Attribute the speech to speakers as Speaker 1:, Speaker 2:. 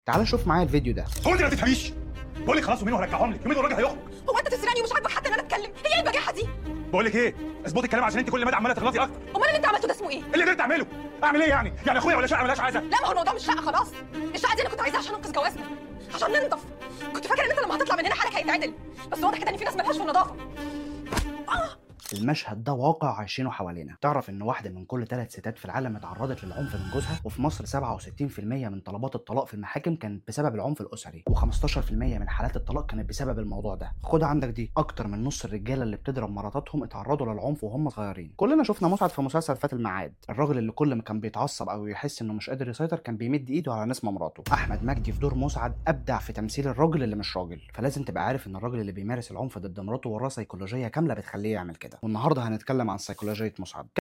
Speaker 1: تعال شوف معايا الفيديو ده
Speaker 2: هو انت ما تفهميش بقول لك خلاص يومين وهرجعهم لك يومين والراجل هيخرج
Speaker 3: هو انت تسرقني ومش عاجبك حتى ان انا اتكلم هي ايه البجاحه دي
Speaker 2: بقول لك ايه اظبطي الكلام عشان انت كل ما عماله تغلطي اكتر
Speaker 3: امال اللي انت عملته ده اسمه ايه
Speaker 2: ايه اللي قدرت اعمله اعمل ايه يعني يعني اخويا ولا شقه ملهاش عايزه
Speaker 3: لا ما هو الموضوع مش شقه خلاص الشقه دي انا كنت عايزاها عشان انقذ جوازنا عشان ننضف كنت فاكره ان انت لما هتطلع من هنا حالك هيتعدل بس واضح كده ان في ناس مالهاش في النظافه
Speaker 1: المشهد ده واقع عايشينه حوالينا تعرف ان واحده من كل ثلاث ستات في العالم اتعرضت للعنف من جوزها وفي مصر 67% من طلبات الطلاق في المحاكم كانت بسبب العنف الاسري و15% من حالات الطلاق كانت بسبب الموضوع ده خد عندك دي اكتر من نص الرجاله اللي بتضرب مراتاتهم اتعرضوا للعنف وهم صغيرين كلنا شفنا مسعد في مسلسل فات الميعاد الراجل اللي كل ما كان بيتعصب او يحس انه مش قادر يسيطر كان بيمد ايده على نسمه مراته احمد مجدي في دور مسعد ابدع في تمثيل الراجل اللي مش راجل فلازم تبقى عارف ان الراجل اللي بيمارس العنف ضد مراته وراه سيكولوجيه كامله بتخليه يعمل كده والنهارده هنتكلم عن سيكولوجيه مسعد